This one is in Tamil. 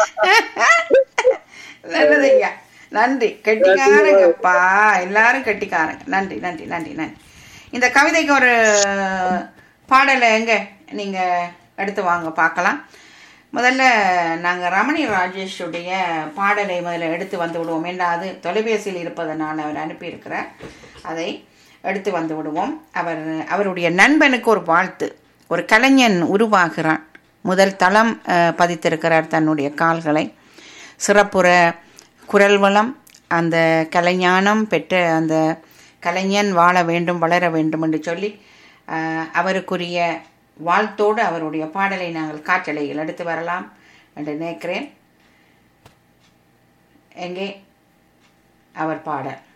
நல்லது ஐயா நன்றி கெட்டிக்காரங்கப்பா எல்லாரும் கெட்டிக்காரங்க நன்றி நன்றி நன்றி நன்றி இந்த கவிதைக்கு ஒரு பாடலை எங்க நீங்க எடுத்து வாங்க பார்க்கலாம் முதல்ல நாங்கள் ரமணி ராஜேஷுடைய பாடலை முதல்ல எடுத்து வந்து விடுவோம் ஏன்னா அது தொலைபேசியில் இருப்பதனால் அவர் அனுப்பியிருக்கிறார் அதை எடுத்து வந்து விடுவோம் அவர் அவருடைய நண்பனுக்கு ஒரு வாழ்த்து ஒரு கலைஞன் உருவாகிறான் முதல் தளம் அஹ், பதித்திருக்கிறார் தன்னுடைய கால்களை சிறப்புற குரல் வளம் அந்த கலைஞானம் பெற்ற அந்த கலைஞன் வாழ வேண்டும் வளர வேண்டும் என்று சொல்லி அஹ், அவருக்குரிய வாழ்த்தோடு அவருடைய பாடலை நாங்கள் காற்றலையில் எடுத்து வரலாம் என்று நினைக்கிறேன் எங்கே அவர் பாடல்